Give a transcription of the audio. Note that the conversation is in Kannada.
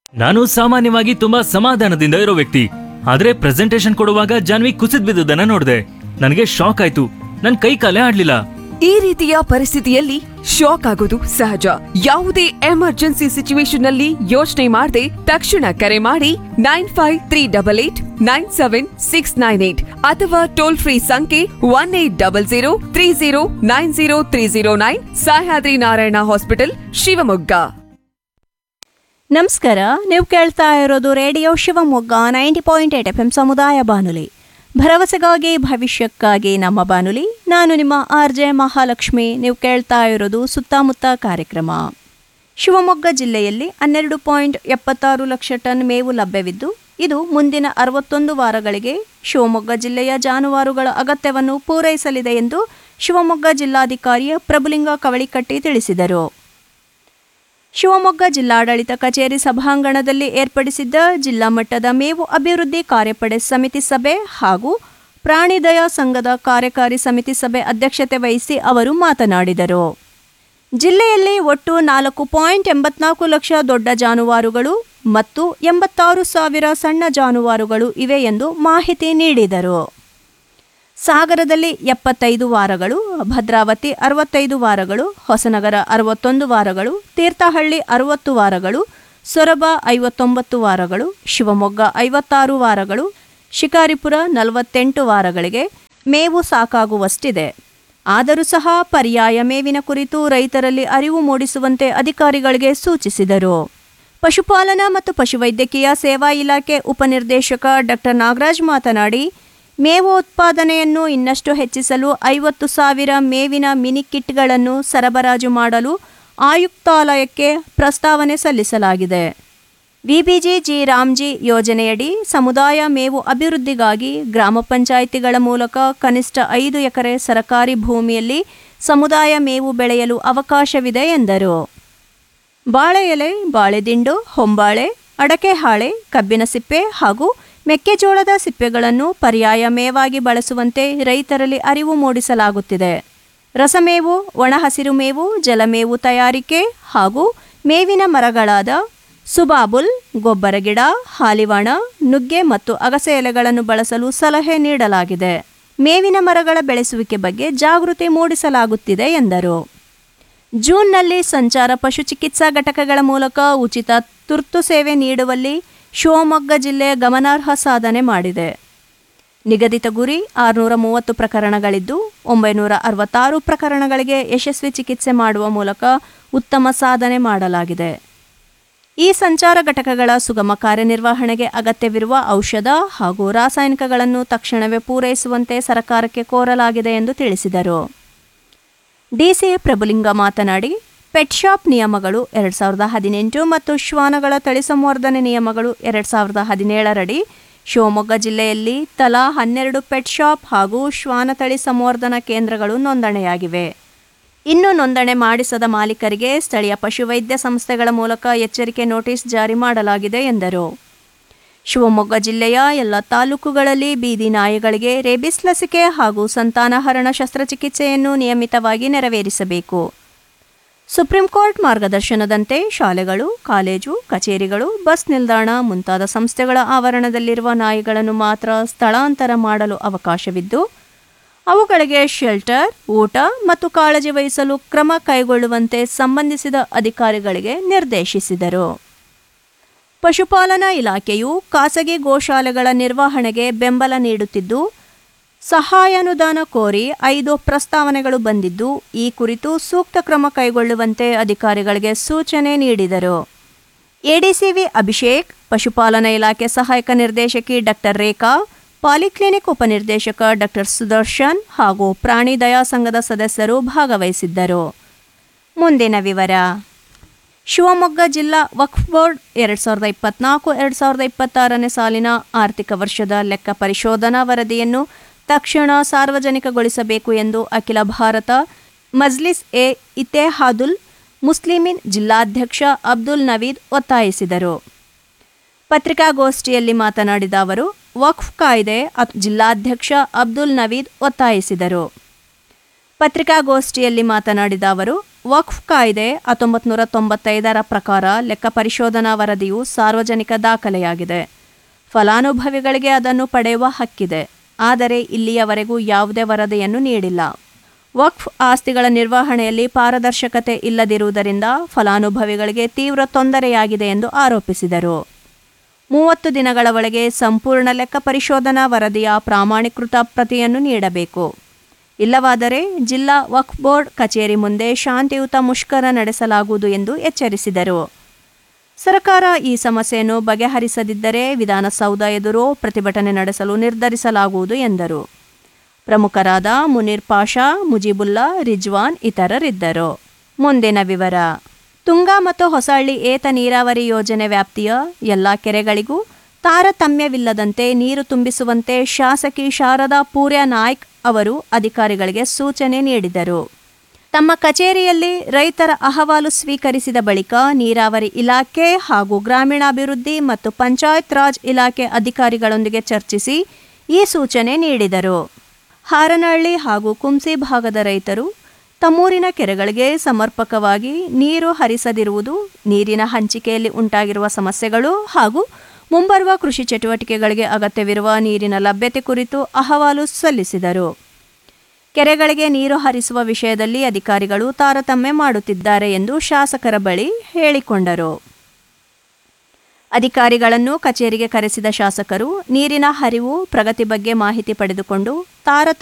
ನಾನು ಸಾಮಾನ್ಯವಾಗಿ ತುಂಬಾ ಸಮಾಧಾನದಿಂದ ಇರೋ ವ್ಯಕ್ತಿ ಆದ್ರೆ ಪ್ರೆಸೆಂಟೇಶನ್ ಕೊಡುವಾಗ ಜಾನ್ವಿ ಕುಸಿದ್ ಬಿದ್ದುದನ್ನ ನೋಡಿದೆ ನನಗೆ ಶಾಕ್ ಆಯ್ತು ನನ್ ಕೈ ಕಾಲೇ ಆಡ್ಲಿಲ್ಲ ಈ ರೀತಿಯ ಪರಿಸ್ಥಿತಿಯಲ್ಲಿ ಶಾಕ್ ಆಗೋದು ಸಹಜ ಯಾವುದೇ ಎಮರ್ಜೆನ್ಸಿ ಸಿಚುವೇಶನ್ ಅಲ್ಲಿ ಯೋಚನೆ ಮಾಡದೆ ತಕ್ಷಣ ಕರೆ ಮಾಡಿ nine five three double eight nine seven six nine eight ಅಥವಾ ಟೋಲ್ ಫ್ರೀ ಸಂಖ್ಯೆ one eight double zero three zero nine zero three zero nine Sahyadri Narayana hospital Shivamogga ನಮಸ್ಕಾರ ನೀವು ಕೇಳ್ತಾ ಇರೋದು radio Shivamogga ninety point eight F M ಸಮುದಾಯ ಬಾನುಲಿ ಭರವಸೆಗಾಗಿ ಭವಿಷ್ಯಕ್ಕಾಗಿ ನಮ್ಮ ಬಾನುಲಿ ನಾನು ನಿಮ್ಮ ಆರ್ ಜೆ ಮಹಾಲಕ್ಷ್ಮಿ ನೀವು ಕೇಳ್ತಾ ಇರೋದು ಸುತ್ತಮುತ್ತ ಕಾರ್ಯಕ್ರಮ ಶಿವಮೊಗ್ಗ ಜಿಲ್ಲೆಯಲ್ಲಿ ಹನ್ನೆರಡು ಪಾಯಿಂಟ್ ಎಪ್ಪತ್ತಾರು ಲಕ್ಷ ಟನ್ ಮೇವು ಲಭ್ಯವಿದ್ದು ಇದು ಮುಂದಿನ ಅರವತ್ತೊಂದು ವಾರಗಳಿಗೆ ಶಿವಮೊಗ್ಗ ಜಿಲ್ಲೆಯ ಜಾನುವಾರುಗಳ ಅಗತ್ಯವನ್ನು ಪೂರೈಸಲಿದೆ ಎಂದು ಶಿವಮೊಗ್ಗ ಜಿಲ್ಲಾಧಿಕಾರಿ ಪ್ರಭುಲಿಂಗ ಕವಳಿಕಟ್ಟಿ ತಿಳಿಸಿದರು ಶಿವಮೊಗ್ಗ ಜಿಲ್ಲಾಡಳಿತ ಕಚೇರಿ ಸಭಾಂಗಣದಲ್ಲಿ ಏರ್ಪಡಿಸಿದ್ದ ಜಿಲ್ಲಾ ಮಟ್ಟದ ಮೇವು ಅಭಿವೃದ್ಧಿ ಕಾರ್ಯಪಡೆ ಸಮಿತಿ ಸಭೆ ಹಾಗೂ ಪ್ರಾಣಿದಯ ಸಂಘದ ಕಾರ್ಯಕಾರಿ ಸಮಿತಿ ಸಭೆ ಅಧ್ಯಕ್ಷತೆ ವಹಿಸಿ ಅವರು ಮಾತನಾಡಿದರು ಜಿಲ್ಲೆಯಲ್ಲಿ ಒಟ್ಟು ನಾಲ್ಕು ಪಾಯಿಂಟ್ ಎಂಬತ್ನಾಲ್ಕು ಲಕ್ಷ ದೊಡ್ಡ ಜಾನುವಾರುಗಳು ಮತ್ತು ಎಂಬತ್ತಾರು ಸಾವಿರ ಸಣ್ಣ ಜಾನುವಾರುಗಳು ಇವೆ ಎಂದು ಮಾಹಿತಿ ನೀಡಿದರು ಸಾಗರದಲ್ಲಿ ಎಪ್ಪತ್ತೈದು ವಾರಗಳು ಭದ್ರಾವತಿ ಅರವತ್ತೈದು ವಾರಗಳು ಹೊಸನಗರ ಅರವತ್ತೊಂದು ವಾರಗಳು ತೀರ್ಥಹಳ್ಳಿ ಅರವತ್ತು ವಾರಗಳು ಸೊರಬ ಐವತ್ತೊಂಬತ್ತು ವಾರಗಳು ಶಿವಮೊಗ್ಗ ಐವತ್ತಾರು ವಾರಗಳು ಶಿಕಾರಿಪುರ ನಲವತ್ತೆಂಟು ವಾರಗಳಿಗೆ ಮೇವು ಸಾಕಾಗುವಷ್ಟಿದೆ ಆದರೂ ಸಹ ಪರ್ಯಾಯ ಮೇವಿನ ಕುರಿತು ರೈತರಲ್ಲಿ ಅರಿವು ಮೂಡಿಸುವಂತೆ ಅಧಿಕಾರಿಗಳಿಗೆ ಸೂಚಿಸಿದರು ಪಶುಪಾಲನಾ ಮತ್ತು ಪಶುವೈದ್ಯಕೀಯ ಸೇವಾ ಇಲಾಖೆ ಉಪನಿರ್ದೇಶಕ ಡಾಕ್ಟರ್ ನಾಗರಾಜ್ ಮಾತನಾಡಿ ಮೇವು ಉತ್ಪಾದನೆಯನ್ನು ಇನ್ನಷ್ಟು ಹೆಚ್ಚಿಸಲು ಐವತ್ತು ಸಾವಿರ ಮೇವಿನ ಮಿನಿ ಕಿಟ್ಗಳನ್ನು ಸರಬರಾಜು ಮಾಡಲು ಆಯುಕ್ತಾಲಯಕ್ಕೆ ಪ್ರಸ್ತಾವನೆ ಸಲ್ಲಿಸಲಾಗಿದೆ ವಿಬಿಜಿ ಜಿ ರಾಮ್ಜಿ ಯೋಜನೆಯಡಿ ಸಮುದಾಯ ಮೇವು ಅಭಿವೃದ್ಧಿಗಾಗಿ ಗ್ರಾಮ ಪಂಚಾಯಿತಿಗಳ ಮೂಲಕ ಕನಿಷ್ಠ ಐದು ಎಕರೆ ಸರಕಾರಿ ಭೂಮಿಯಲ್ಲಿ ಸಮುದಾಯ ಮೇವು ಬೆಳೆಯಲು ಅವಕಾಶವಿದೆ ಎಂದರು ಬಾಳೆ ಎಲೆ ಬಾಳೆದಿಂಡು ಹೊಂಬಾಳೆ ಅಡಕೆ ಹಾಳೆ ಕಬ್ಬಿನ ಸಿಪ್ಪೆ ಹಾಗೂ ಮೆಕ್ಕೆಜೋಳದ ಸಿಪ್ಪೆಗಳನ್ನು ಪರ್ಯಾಯ ಮೇವಾಗಿ ಬಳಸುವಂತೆ ರೈತರಲ್ಲಿ ಅರಿವು ಮೂಡಿಸಲಾಗುತ್ತಿದೆ ರಸಮೇವು ಒಣಹಸಿರು ಮೇವು ಜಲಮೇವು ತಯಾರಿಕೆ ಹಾಗೂ ಮೇವಿನ ಮರಗಳಾದ ಸುಬಾಬುಲ್ ಗೊಬ್ಬರ ಗಿಡ ಹಾಲಿವಾಣ ನುಗ್ಗೆ ಮತ್ತು ಅಗಸೆ ಎಲೆಗಳನ್ನು ಬಳಸಲು ಸಲಹೆ ನೀಡಲಾಗಿದೆ ಮೇವಿನ ಮರಗಳ ಬೆಳೆಸುವಿಕೆ ಬಗ್ಗೆ ಜಾಗೃತಿ ಮೂಡಿಸಲಾಗುತ್ತಿದೆ ಎಂದರು ಜೂನ್ನಲ್ಲಿ ಸಂಚಾರ ಪಶು ಚಿಕಿತ್ಸಾ ಘಟಕಗಳ ಮೂಲಕ ಉಚಿತ ತುರ್ತು ಸೇವೆ ನೀಡುವಲ್ಲಿ ಶಿವಮೊಗ್ಗ ಜಿಲ್ಲೆ ಗಮನಾರ್ಹ ಸಾಧನೆ ಮಾಡಿದೆ ನಿಗದಿತ ಗುರಿ ಆರುನೂರ ಮೂವತ್ತು ಪ್ರಕರಣಗಳಿದ್ದು ಒಂಬೈನೂರ ಅರವತ್ತಾರು ಪ್ರಕರಣಗಳಿಗೆ ಯಶಸ್ವಿ ಚಿಕಿತ್ಸೆ ಮಾಡುವ ಮೂಲಕ ಉತ್ತಮ ಸಾಧನೆ ಮಾಡಲಾಗಿದೆ ಈ ಸಂಚಾರ ಘಟಕಗಳ ಸುಗಮ ಕಾರ್ಯನಿರ್ವಹಣೆಗೆ ಅಗತ್ಯವಿರುವ ಔಷಧ ಹಾಗೂ ರಾಸಾಯನಿಕಗಳನ್ನು ತಕ್ಷಣವೇ ಪೂರೈಸುವಂತೆ ಸರ್ಕಾರಕ್ಕೆ ಕೋರಲಾಗಿದೆ ಎಂದು ತಿಳಿಸಿದರು ಡಿಸಿ ಪ್ರಭುಲಿಂಗ ಮಾತನಾಡಿ ಪೆಟ್ ಶಾಪ್ ನಿಯಮಗಳು ಎರಡು ಸಾವಿರದ ಹದಿನೆಂಟು ಮತ್ತು ಶ್ವಾನಗಳ ತಳಿ ಸಂವರ್ಧನೆ ನಿಯಮಗಳು ಎರಡು ಸಾವಿರದ ಹದಿನೇಳರಡಿ ಶಿವಮೊಗ್ಗ ಜಿಲ್ಲೆಯಲ್ಲಿ ತಲಾ ಹನ್ನೆರಡು ಪೆಟ್ ಶಾಪ್ ಹಾಗೂ ಶ್ವಾನ ತಳಿ ಸಂವರ್ಧನಾ ಕೇಂದ್ರಗಳು ನೋಂದಣಿಯಾಗಿವೆ ಇನ್ನು ನೋಂದಣಿ ಮಾಡಿಸದ ಮಾಲೀಕರಿಗೆ ಸ್ಥಳೀಯ ಪಶುವೈದ್ಯ ಸಂಸ್ಥೆಗಳ ಮೂಲಕ ಎಚ್ಚರಿಕೆ ನೋಟಿಸ್ ಜಾರಿ ಮಾಡಲಾಗಿದೆ ಎಂದರು ಶಿವಮೊಗ್ಗ ಜಿಲ್ಲೆಯ ಎಲ್ಲ ತಾಲೂಕುಗಳಲ್ಲಿ ಬೀದಿ ನಾಯಿಗಳಿಗೆ ರೇಬಿಸ್ ಲಸಿಕೆ ಹಾಗೂ ಸಂತಾನಹರಣ ಶಸ್ತ್ರಚಿಕಿತ್ಸೆಯನ್ನು ನಿಯಮಿತವಾಗಿ ನೆರವೇರಿಸಬೇಕು ಸುಪ್ರೀಂ ಕೋರ್ಟ್ ಮಾರ್ಗದರ್ಶನದಂತೆ ಶಾಲೆಗಳು ಕಾಲೇಜು ಕಚೇರಿಗಳು ಬಸ್ ನಿಲ್ದಾಣ ಮುಂತಾದ ಸಂಸ್ಥೆಗಳ ಆವರಣದಲ್ಲಿರುವ ನಾಯಿಗಳನ್ನು ಮಾತ್ರ ಸ್ಥಳಾಂತರ ಮಾಡಲು ಅವಕಾಶವಿದ್ದು ಅವುಗಳಿಗೆ ಶೆಲ್ಟರ್ ಊಟ ಮತ್ತು ಕಾಳಜಿ ವಹಿಸಲು ಕ್ರಮ ಕೈಗೊಳ್ಳುವಂತೆ ಸಂಬಂಧಿಸಿದ ಅಧಿಕಾರಿಗಳಿಗೆ ನಿರ್ದೇಶಿಸಿದರು ಪಶುಪಾಲನಾ ಇಲಾಖೆಯು ಖಾಸಗಿ ಗೋಶಾಲೆಗಳ ನಿರ್ವಹಣೆಗೆ ಬೆಂಬಲ ನೀಡುತ್ತಿದ್ದು ಸಹಾಯಾನುದಾನ ಕೋರಿ ಐದು ಪ್ರಸ್ತಾವನೆಗಳು ಬಂದಿದ್ದು ಈ ಕುರಿತು ಸೂಕ್ತ ಕ್ರಮ ಕೈಗೊಳ್ಳುವಂತೆ ಅಧಿಕಾರಿಗಳಿಗೆ ಸೂಚನೆ ನೀಡಿದರು ಎಡಿಸಿವಿ ಅಭಿಷೇಕ್ ಪಶುಪಾಲನಾ ಇಲಾಖೆ ಸಹಾಯಕ ನಿರ್ದೇಶಕಿ ಡಾಕ್ಟರ್ ರೇಖಾ ಪಾಲಿಕ್ಲಿನಿಕ್ ಉಪನಿರ್ದೇಶಕ ಡಾಕ್ಟರ್ ಸುದರ್ಶನ್ ಹಾಗೂ ಪ್ರಾಣಿ ದಯಾ ಸಂಘದ ಸದಸ್ಯರು ಭಾಗವಹಿಸಿದ್ದರು ಮುಂದಿನ ವಿವರ ಶಿವಮೊಗ್ಗ ಜಿಲ್ಲಾ ವಕ್ಫ್ ಬೋರ್ಡ್ ಎರಡು ಸಾವಿರದ ಇಪ್ಪತ್ನಾಲ್ಕು ಎರಡು ಸಾವಿರದ ಇಪ್ಪತ್ತಾರನೇ ಸಾಲಿನ ಆರ್ಥಿಕ ವರ್ಷದ ಲೆಕ್ಕ ಪರಿಶೋಧನಾ ವರದಿಯನ್ನು ತಕ್ಷಣ ಸಾರ್ವಜನಿಕಗೊಳಿಸಬೇಕು ಎಂದು ಅಖಿಲ ಭಾರತ ಮಜ್ಲಿಸ್ ಎ ಇತೆಹಾದುಲ್ ಮುಸ್ಲಿಮಿನ್ ಜಿಲ್ಲಾಧ್ಯಕ್ಷ ಅಬ್ದುಲ್ ನವೀದ್ ಒತ್ತಾಯಿಸಿದರು ಪತ್ರಿಕಾಗೋಷ್ಠಿಯಲ್ಲಿ ಮಾತನಾಡಿದ ಅವರು ವಕ್ಫ್ ಕಾಯ್ದೆ ಅತ್- ಜಿಲ್ಲಾಧ್ಯಕ್ಷ ಅಬ್ದುಲ್ ನವೀದ್ ಒತ್ತಾಯಿಸಿದರು ಪತ್ರಿಕಾಗೋಷ್ಠಿಯಲ್ಲಿ ಮಾತನಾಡಿದ ಅವರು ವಕ್ಫ್ ಕಾಯ್ದೆ ಹತ್ತೊಂಬತ್ತು ನೂರ ತೊಂಬತ್ತೈದರ ಪ್ರಕಾರ ಲೆಕ್ಕ ಪರಿಶೋಧನಾ ವರದಿಯು ಸಾರ್ವಜನಿಕ ದಾಖಲೆಯಾಗಿದೆ ಫಲಾನುಭವಿಗಳಿಗೆ ಅದನ್ನು ಪಡೆಯುವ ಹಕ್ಕಿದೆ ಆದರೆ ಇಲ್ಲಿಯವರೆಗೂ ಯಾವುದೇ ವರದಿಯನ್ನು ನೀಡಿಲ್ಲ ವಕ್ಫ್ ಆಸ್ತಿಗಳ ನಿರ್ವಹಣೆಯಲ್ಲಿ ಪಾರದರ್ಶಕತೆ ಇಲ್ಲದಿರುವುದರಿಂದ ಫಲಾನುಭವಿಗಳಿಗೆ ತೀವ್ರ ತೊಂದರೆಯಾಗಿದೆ ಎಂದು ಆರೋಪಿಸಿದರು ಮೂವತ್ತು ದಿನಗಳ ಒಳಗೆ ಸಂಪೂರ್ಣ ಲೆಕ್ಕ ಪರಿಶೋಧನಾ ವರದಿಯ ಪ್ರಾಮಾಣೀಕೃತ ಪ್ರತಿಯನ್ನು ನೀಡಬೇಕು ಇಲ್ಲವಾದರೆ ಜಿಲ್ಲಾ ವಕ್ಫ್ ಬೋರ್ಡ್ ಕಚೇರಿ ಮುಂದೆ ಶಾಂತಿಯುತ ಮುಷ್ಕರ ನಡೆಸಲಾಗುವುದು ಎಂದು ಎಚ್ಚರಿಸಿದರು ಸರ್ಕಾರ ಈ ಸಮಸ್ಯೆಯನ್ನು ಬಗೆಹರಿಸದಿದ್ದರೆ ವಿಧಾನಸೌಧ ಎದುರು ಪ್ರತಿಭಟನೆ ನಡೆಸಲು ನಿರ್ಧರಿಸಲಾಗುವುದು ಎಂದರು ಪ್ರಮುಖರಾದ ಮುನೀರ್ ಪಾಷಾ ಮುಜಿಬುಲ್ಲಾ ರಿಜ್ವಾನ್ ಇತರರಿದ್ದರು ಮುಂದಿನ ವಿವರ ತುಂಗಾ ಮತ್ತು ಹೊಸಹಳ್ಳಿ ಏತ ನೀರಾವರಿ ಯೋಜನೆ ವ್ಯಾಪ್ತಿಯ ಎಲ್ಲ ಕೆರೆಗಳಿಗೂ ತಾರತಮ್ಯವಿಲ್ಲದಂತೆ ನೀರು ತುಂಬಿಸುವಂತೆ ಶಾಸಕಿ ಶಾರದಾ ಪೂರ್ಯ ನಾಯ್ಕ್ ಅವರು ಅಧಿಕಾರಿಗಳಿಗೆ ಸೂಚನೆ ನೀಡಿದರು ತಮ್ಮ ಕಚೇರಿಯಲ್ಲಿ ರೈತರ ಅಹವಾಲು ಸ್ವೀಕರಿಸಿದ ಬಳಿಕ ನೀರಾವರಿ ಇಲಾಖೆ ಹಾಗೂ ಗ್ರಾಮೀಣಾಭಿವೃದ್ಧಿ ಮತ್ತು ಪಂಚಾಯತ್ ರಾಜ್ ಇಲಾಖೆ ಅಧಿಕಾರಿಗಳೊಂದಿಗೆ ಚರ್ಚಿಸಿ ಈ ಸೂಚನೆ ನೀಡಿದರು ಹಾರನಹಳ್ಳಿ ಹಾಗೂ ಕುಂಸಿ ಭಾಗದ ರೈತರು ತಮ್ಮೂರಿನ ಕೆರೆಗಳಿಗೆ ಸಮರ್ಪಕವಾಗಿ ನೀರು ಹರಿಸದಿರುವುದು ನೀರಿನ ಹಂಚಿಕೆಯಲ್ಲಿ ಉಂಟಾಗಿರುವ ಸಮಸ್ಯೆಗಳು ಹಾಗೂ ಮುಂಬರುವ ಕೃಷಿ ಚಟುವಟಿಕೆಗಳಿಗೆ ಅಗತ್ಯವಿರುವ ನೀರಿನ ಲಭ್ಯತೆ ಕುರಿತು ಅಹವಾಲು ಸಲ್ಲಿಸಿದರು ಕೆರೆಗಳಿಗೆ ನೀರು ಹರಿಸುವ ವಿಷಯದಲ್ಲಿ ಅಧಿಕಾರಿಗಳು ತಾರತಮ್ಯ ಮಾಡುತ್ತಿದ್ದಾರೆ ಎಂದು ಶಾಸಕರ ಬಳಿ ಹೇಳಿಕೊಂಡರು ಅಧಿಕಾರಿಗಳನ್ನು ಕಚೇರಿಗೆ ಕರೆಸಿದ ಶಾಸಕರು ನೀರಿನ ಹರಿವು ಪ್ರಗತಿ ಬಗ್ಗೆ ಮಾಹಿತಿ ಪಡೆದುಕೊಂಡು ತಾರತಮ್ಯ